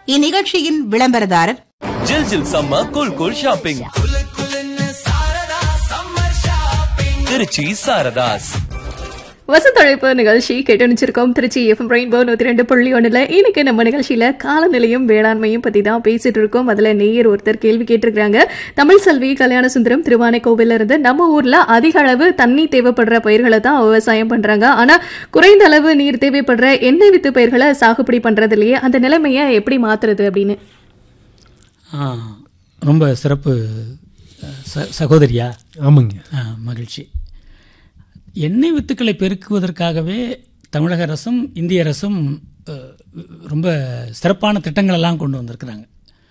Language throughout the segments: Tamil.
இந்நிகழ்ச்சியின் விளம்பரதாரர் ஜில் ஜில் சம்ம cool cool shopping Tiruchi Saradas வசந்தழைப்பு நிகழ்ச்சி கேட்டணிச்சிருக்கோம் திருச்சி எஃப்எம் ரெயின்போ நூத்தி ரெண்டு புள்ளி ஒண்ணுல இன்னைக்கு நம்ம நிகழ்ச்சியில காலநிலையும் வேளாண்மையும் பத்தி தான் பேசிட்டு இருக்கோம் அதுல நேயர் ஒருத்தர் கேள்வி கேட்டிருக்காங்க தமிழ் செல்வி கல்யாண சுந்தரம் திருவானை கோவில்ல இருந்து நம்ம ஊர்ல அதிக அளவு தண்ணி தேவைப்படுற பயிர்களை தான் விவசாயம் பண்றாங்க ஆனா குறைந்த அளவு நீர் தேவைப்படுற எண்ணெய் வித்து பயிர்களை சாகுபடி பண்றது இல்லையே அந்த நிலைமையை எப்படி மாத்துறது அப்படின்னு ஆ, ரொம்ப சிறப்பு ச சகோதரியா ஆமாங்க ஆ, மகிழ்ச்சி எண்ணெய் வித்துக்களை பெருக்குவதற்காகவே தமிழக அரசும் இந்திய அரசும் அ, ரொம்ப சிறப்பான திட்டங்களெல்லாம் கொண்டு வந்திருக்கிறாங்க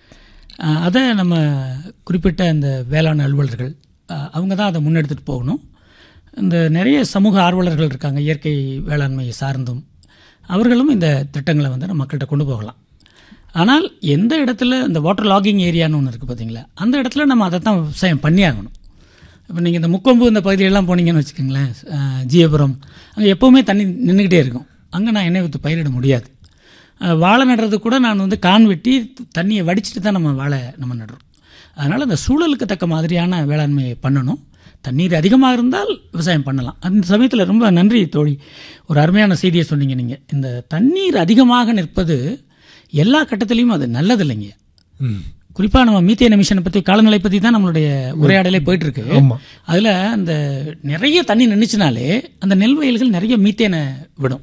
ஆ, அதை நம்ம குறிப்பிட்ட இந்த வேளாண் அலுவலர்கள் ஆ, அவங்க தான் அதை முன்னெடுத்துட்டு போகணும் இந்த நிறைய சமூக ஆர்வலர்கள் இருக்காங்க இயற்கை வேளாண்மையை சார்ந்தும் அவர்களும் இந்த திட்டங்களை வந்து நம்ம மக்கள்கிட்ட கொண்டு போகலாம் ஆனால் எந்த இடத்துல இந்த வாட்டர் லாகிங் ஏரியான்னு ஒன்று இருக்குது பார்த்தீங்களா அந்த இடத்துல நம்ம அதை தான் விவசாயம் பண்ணி ஆகணும் இப்போ நீங்கள் இந்த முக்கொம்பு இந்த பகுதியெல்லாம் போனீங்கன்னு வச்சுக்கோங்களேன் அஹ், ஜீயபுரம் அங்கே எப்போவுமே தண்ணி நின்றுக்கிட்டே இருக்கும் அங்கே நான் எண்ணெய் வித்து பயிரிட முடியாது அஹ், வாழை நடுறது கூட நான் வந்து கான் வெட்டி தண்ணியை வடிச்சிட்டு தான் நம்ம வாழை நம்ம நடுறோம் அதனால் அந்த சூழலுக்கு தக்க மாதிரியான வேளாண்மையை பண்ணணும் தண்ணீர் அதிகமாக இருந்தால் விவசாயம் பண்ணலாம் அந்த சமயத்தில் ரொம்ப நன்றி தோழி ஒரு அருமையான செய்தியை சொன்னீங்க நீங்கள் இந்த தண்ணீர் அதிகமாக நிற்பது எல்லா கட்டத்திலையும் அது நல்லது இல்லைங்க ம் குறிப்பாக நம்ம மீத்தேன் எமிஷனை பற்றி காலநிலை பற்றி தான் நம்மளுடைய உரையாடலே போயிட்டு இருக்கு ஆமா. அதில் அந்த நிறைய தண்ணி நின்றுச்சுனாலே அந்த நெல் வயல்கள் நிறைய மீத்தேனை விடும்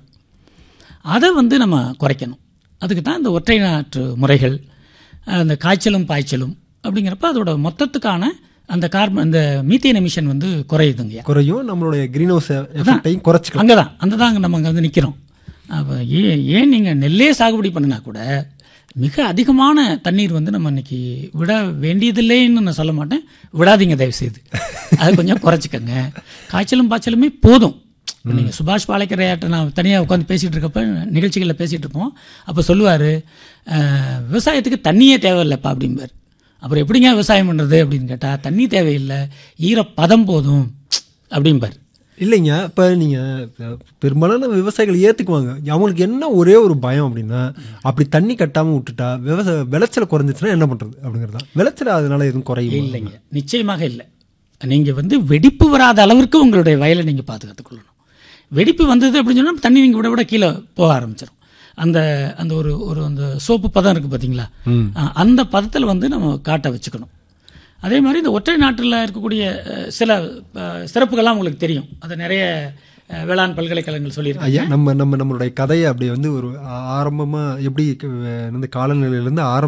அதை வந்து நம்ம குறைக்கணும் அதுக்கு தான் இந்த ஒற்றை நாற்று முறைகள் அந்த காய்ச்சலும் பாய்ச்சலும் அப்படிங்கிறப்ப அதோட மொத்தத்துக்கான அந்த கார்பன் அந்த மீத்தேன் எமிஷன் வந்து குறையுதுங்க குறையும் நம்மளுடைய கிரீன் ஹவுஸ் எஃபெக்டையும் குறைச்சிக்கலாம் அங்கே தான் அந்த தான் நம்ம அங்கே வந்து நிற்கிறோம் அப்போ ஏன் ஏன் நீங்கள் நெல்லே சாகுபடி பண்ணினா கூட மிக அதிகமான தண்ணீர் வந்து நம்ம இன்னைக்கு விட வேண்டியதில்லைன்னு நான் சொல்ல மாட்டேன் விடாதீங்க தயவு செய்து அதை கொஞ்சம் குறைச்சிக்கங்க காய்ச்சலும் பாய்ச்சலுமே போதும் நீங்கள் சுபாஷ் பாலைக்கரையாட்ட நான் தனியாக உட்காந்து பேசிகிட்டு இருக்கப்ப நிகழ்ச்சிகளில் பேசிகிட்டு இருப்போம் அப்போ சொல்லுவார் விவசாயத்துக்கு தண்ணியே தேவையில்லைப்பா அப்படிம்பார் அப்புறம் எப்படிங்க விவசாயம் பண்ணுறது அப்படின்னு கேட்டால் தண்ணி தேவையில்லை ஈரப்பதம் போதும் அப்படிம்பார் இல்லைங்க இப்போ நீங்கள் பெரும்பாலான விவசாயிகள் ஏற்றுக்குவாங்க அவங்களுக்கு என்ன ஒரே ஒரு பயம் அப்படின்னா அப்படி தண்ணி கட்டாமல் விட்டுட்டா விவசாய விளைச்சல் குறைஞ்சிச்சுன்னா என்ன பண்ணுறது அப்படிங்கிறது தான் விளைச்சல் அதனால எதுவும் குறையும் இல்லைங்க நிச்சயமாக இல்லை நீங்கள் வந்து வெடிப்பு வராத அளவிற்கு உங்களுடைய வயலை நீங்கள் பாதுகாத்துக் கொள்ளணும் வெடிப்பு வந்தது அப்படின்னு சொன்னால் தண்ணி நீங்கள் விட விட கீழே போக ஆரம்பிச்சிடும் அந்த அந்த ஒரு ஒரு அந்த சோப்பு பதம் இருக்குது பார்த்தீங்களா அஹ், அந்த பதத்தில் வந்து நம்ம காட்ட வச்சுக்கணும் அதே மாதிரி இந்த ஒற்றை நாட்டில் இருக்கக்கூடிய அஹ், சில அஹ், சிறப்புகள்லாம் உங்களுக்கு தெரியும் அதை நிறைய அஹ், வேளாண் பல்கலைக்கழகங்கள் சொல்லியிருக்காங்க ஐயா நம்ம நம்ம நம்மளுடைய கதையை அப்படி வந்து ஒரு ஆரம்பமாக எப்படி க- இந்த காலநிலையிலேருந்து ஆரம்ப